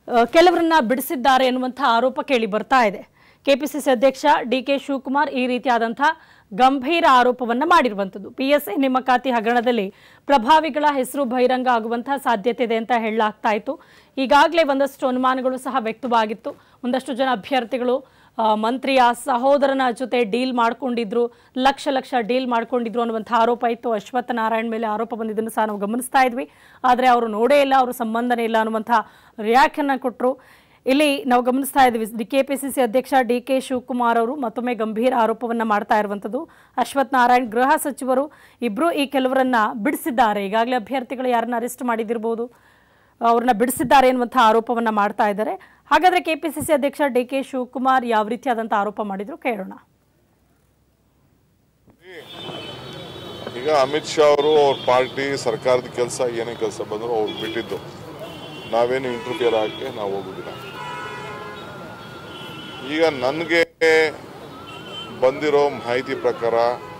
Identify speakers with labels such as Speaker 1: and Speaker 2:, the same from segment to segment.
Speaker 1: ಆ, ಕೆಲವರನ್ನ ಬಿಡಿಸಿದ್ದಾರೆ ಎನ್ನುವಂಥ ಆರೋಪ ಕೇಳಿ ಬರ್ತಾ ಇದೆ ಕೆಪಿಸಿಸಿ ಅಧ್ಯಕ್ಷ ಡಿ ಕೆ ಶಿವಕುಮಾರ್ ಈ ರೀತಿಯಾದಂಥ ಗಂಭೀರ ಆರೋಪವನ್ನ ಮಾಡಿರುವಂಥದ್ದು ಪಿ ಎಸ್ ಐ ನೇಮಕಾತಿ ಹಗರಣದಲ್ಲಿ ಪ್ರಭಾವಿಗಳ ಹೆಸರು ಬಹಿರಂಗ ಆಗುವಂತಹ ಸಾಧ್ಯತೆ ಇದೆ ಅಂತ ಹೇಳಲಾಗ್ತಾ ಇತ್ತು ಈಗಾಗಲೇ ಒಂದಷ್ಟು ಅನುಮಾನಗಳು ಸಹ ವ್ಯಕ್ತವಾಗಿತ್ತು ಒಂದಷ್ಟು ಜನ ಅಭ್ಯರ್ಥಿಗಳು ಆ, ಮಂತ್ರಿಯ ಸಹೋದರನ ಜೊತೆ ಡೀಲ್ ಮಾಡ್ಕೊಂಡಿದ್ರು ಲಕ್ಷ ಲಕ್ಷ ಡೀಲ್ ಮಾಡ್ಕೊಂಡಿದ್ರು ಅನ್ನುವಂಥ ಆರೋಪ ಇತ್ತು ಅಶ್ವತ್ಥ ನಾರಾಯಣ್ ಮೇಲೆ ಆರೋಪ ಬಂದಿದ್ದನ್ನು ಸಹ ನಾವು ಗಮನಿಸ್ತಾ ಇದ್ವಿ ಆದರೆ ಅವರು ನೋಡೇ ಇಲ್ಲ ಅವರು ಸಂಬಂಧನೇ ಇಲ್ಲ ಅನ್ನುವಂಥ ರಿಯಾಕ್ಷನ್ನ ಕೊಟ್ಟರು ಇಲ್ಲಿ ನಾವು ಗಮನಿಸ್ತಾ ಇದ್ವಿ D K P C C ಅಧ್ಯಕ್ಷ ಡಿ ಕೆ ಶಿವಕುಮಾರ್ ಅವರು ಮತ್ತೊಮ್ಮೆ ಗಂಭೀರ ಆರೋಪವನ್ನು ಮಾಡ್ತಾ ಇರುವಂಥದ್ದು ಅಶ್ವಥ್ ನಾರಾಯಣ್ ಗೃಹ ಸಚಿವರು ಇಬ್ಬರು ಈ ಕೆಲವರನ್ನ ಬಿಡಿಸಿದ್ದಾರೆ ಈಗಾಗಲೇ ಅಭ್ಯರ್ಥಿಗಳು ಯಾರನ್ನ ಅರೆಸ್ಟ್ ಮಾಡಿದಿರ್ಬೋದು ಅವ್ರನ್ನ ಬಿಡಿಸಿದ್ದಾರೆ ಎನ್ನುವಂಥ ಆರೋಪವನ್ನ ಮಾಡ್ತಾ ಇದ್ದಾರೆ ಹಾಗಾದ್ರೆ ಕೆಪಿಸಿಸಿ ಅಧ್ಯಕ್ಷ ಡಿ ಕೆ ಶಿವಕುಮಾರ್ ಯಾವ ರೀತಿಯಾದಂಥ ಆರೋಪ ಮಾಡಿದ್ರು ಕೇಳೋಣ
Speaker 2: ಈಗ ಅಮಿತ್ ಶಾ ಅವರು ಅವ್ರ ಪಾರ್ಟಿ ಸರ್ಕಾರದ ಕೆಲಸ ಏನೇ ಕೆಲಸ ಬಂದರೂ ಅವ್ರು ಬಿಟ್ಟಿದ್ದು ನಾವೇನು ಇಂಟರ್ಫಿಯರ್ ಆಗಕ್ಕೆ ನಾವು ಹೋಗುದಿಲ್ಲ ಈಗ ನನಗೆ ಬಂದಿರೋ ಮಾಹಿತಿ ಪ್ರಕಾರ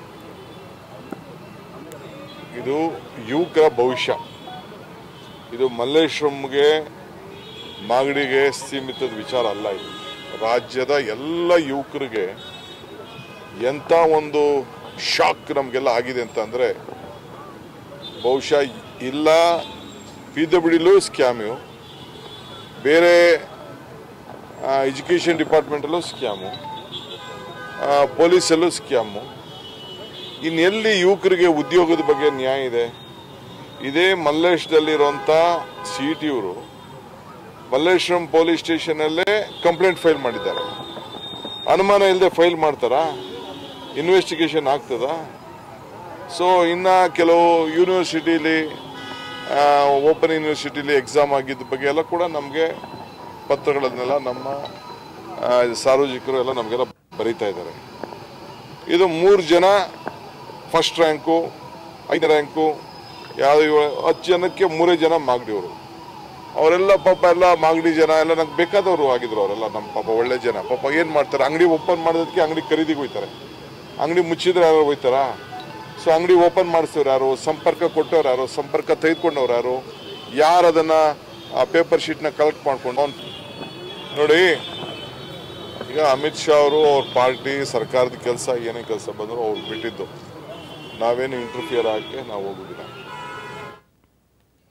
Speaker 2: ಇದು ಯುವಕರ ಭವಿಷ್ಯ ಇದು ಮಲ್ಲೇಶ್ವರಂಗೆ ಮಾಗಡಿಗೆ ಸೀಮಿತದ ವಿಚಾರ ಅಲ್ಲ ಇದು ರಾಜ್ಯದ ಎಲ್ಲ ಯುವಕರಿಗೆ ಎಂಥ ಒಂದು ಶಾಕ್ ನಮಗೆಲ್ಲ ಆಗಿದೆ ಅಂತಂದರೆ ಬಹುಶಃ ಇಲ್ಲ ಪಿ ಡಬ್ಲ್ಯೂಲೂ ಸ್ಕ್ಯಾಮು ಬೇರೆ ಎಜುಕೇಷನ್ ಡಿಪಾರ್ಟ್ಮೆಂಟಲ್ಲೂ ಸ್ಕ್ಯಾಮು ಪೊಲೀಸಲ್ಲೂ ಸ್ಕ್ಯಾಮು ಇನ್ನೆಲ್ಲಿ ಯುವಕರಿಗೆ ಉದ್ಯೋಗದ ಬಗ್ಗೆ ನ್ಯಾಯ ಇದೆ ಇದೇ ಮಲ್ಲೇಶ್ದಲ್ಲಿರುವಂಥ ಸಿ ಟಿ ಇವರು ಮಲ್ಲೇಶ್ವರಂ ಪೊಲೀಸ್ ಸ್ಟೇಷನಲ್ಲೇ ಕಂಪ್ಲೇಂಟ್ ಫೈಲ್ ಮಾಡಿದ್ದಾರೆ ಅನುಮಾನ ಇಲ್ಲದೆ ಫೈಲ್ ಮಾಡ್ತಾರಾ ಇನ್ವೆಸ್ಟಿಗೇಷನ್ ಆಗ್ತದಾ ಸೊ ಇನ್ನು ಕೆಲವು ಯೂನಿವರ್ಸಿಟಿಲಿ ಓಪನ್ ಯೂನಿವರ್ಸಿಟಿಲಿ ಎಕ್ಸಾಮ್ ಆಗಿದ್ದ ಬಗ್ಗೆ ಎಲ್ಲ ಕೂಡ ನಮಗೆ ಪತ್ರಗಳನ್ನೆಲ್ಲ ನಮ್ಮ ಆ, ಸಾರ್ವಜನಿಕರು ಎಲ್ಲ ನಮಗೆಲ್ಲ ಬರೀತಾ ಇದ್ದಾರೆ ಇದು ಮೂರು ಜನ ಫಸ್ಟ್ ರ್ಯಾಂಕು ಐದನೇ ರ್ಯಾಂಕು ಯಾವ ಹತ್ತು ಜನಕ್ಕೆ ಮೂರೇ ಜನ ಮಾಗಡಿಯವರು ಅವರೆಲ್ಲ ಪಾಪ ಎಲ್ಲ ಮಾಗಡಿ ಜನ ಎಲ್ಲ ನಂಗೆ ಬೇಕಾದವರು ಆಗಿದ್ರು ಅವರೆಲ್ಲ ನಮ್ಮ ಪಾಪ ಒಳ್ಳೆ ಜನ ಪಾಪ ಏನು ಮಾಡ್ತಾರೆ ಅಂಗಡಿ ಓಪನ್ ಮಾಡೋದಕ್ಕೆ ಅಂಗಡಿ ಖರೀದಿಗೆ ಹೋಯ್ತಾರೆ ಅಂಗಡಿ ಮುಚ್ಚಿದ್ರೆ ಯಾರು ಹೋಯ್ತಾರಾ ಸೊ ಅಂಗಡಿ ಓಪನ್ ಮಾಡಿಸೋರು ಯಾರು ಸಂಪರ್ಕ ಕೊಟ್ಟವ್ರು ಯಾರು ಸಂಪರ್ಕ ತೆಗೆದುಕೊಂಡವ್ರು ಯಾರು ಯಾರು ಅದನ್ನು ಆ ಪೇಪರ್ ಶೀಟ್ನ ಕಲೆಕ್ಟ್ ಮಾಡ್ಕೊಂಡು ಅವ್ನ್- ನೋಡಿ ಈಗ ಅಮಿತ್ ಶಾ ಅವರು ಅವ್ರ ಪಾರ್ಟಿ ಸರ್ಕಾರದ ಕೆಲಸ ಏನೇ ಕೆಲಸ ಬಂದರೂ ಅವ್ರು ಬಿಟ್ಟಿದ್ದು ನಾವೇನು ಇಂಟರ್ಫಿಯರ್ ಆಗಕ್ಕೆ ನಾವು ಹೋಗೋದಿಲ್ಲ